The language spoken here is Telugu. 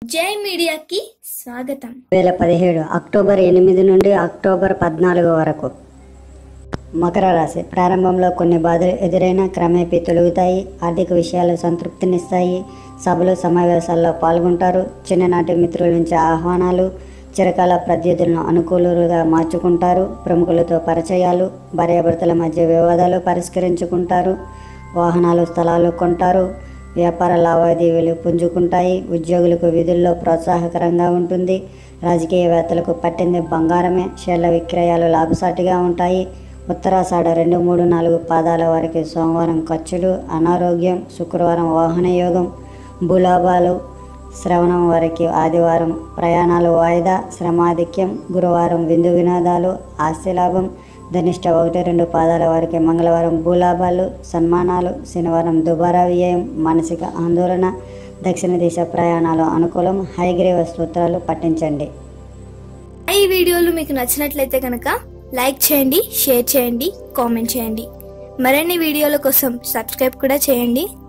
జై మీడియాకి స్వాగతం వేల పదిహేడు అక్టోబర్ ఎనిమిది నుండి అక్టోబర్ పద్నాలుగు వరకు మకర రాశి ప్రారంభంలో కొన్ని బాధలు ఎదురైనా క్రమేపీ తొలుగుతాయి ఆర్థిక విషయాలు సంతృప్తినిస్తాయి సభలు సమావేశాల్లో పాల్గొంటారు చిన్ననాటి మిత్రుల నుంచి ఆహ్వానాలు చిరకాల ప్రత్యర్థులను అనుకూలుగా మార్చుకుంటారు ప్రముఖులతో పరిచయాలు భార్యాభర్తల మధ్య వివాదాలు పరిష్కరించుకుంటారు వాహనాలు స్థలాలు కొంటారు వ్యాపార లావాదేవీలు పుంజుకుంటాయి ఉద్యోగులకు విధుల్లో ప్రోత్సాహకరంగా ఉంటుంది రాజకీయవేత్తలకు పట్టింది బంగారమే షేర్ల విక్రయాలు లాభసాటిగా ఉంటాయి ఉత్తరాషాఢ రెండు మూడు నాలుగు పాదాల వారికి సోమవారం ఖర్చులు అనారోగ్యం శుక్రవారం వాహన యోగం భూలాభాలు శ్రవణం వారికి ఆదివారం ప్రయాణాలు వాయిదా శ్రమాధిక్యం గురువారం విందు వినోదాలు ఆస్తి లాభం ధనిష్ట ఒకటి రెండు పాదాల వారికి మంగళవారం భూలాభాలు సన్మానాలు శనివారం దుబారా వ్యయం మానసిక ఆందోళన దక్షిణ దిశ ప్రయాణాలు అనుకూలం హైగ్రీవ సూత్రాలు పఠించండి ఈ వీడియోలు మీకు నచ్చినట్లయితే కనుక లైక్ చేయండి షేర్ చేయండి కామెంట్ చేయండి మరిన్ని వీడియోల కోసం సబ్స్క్రైబ్ కూడా చేయండి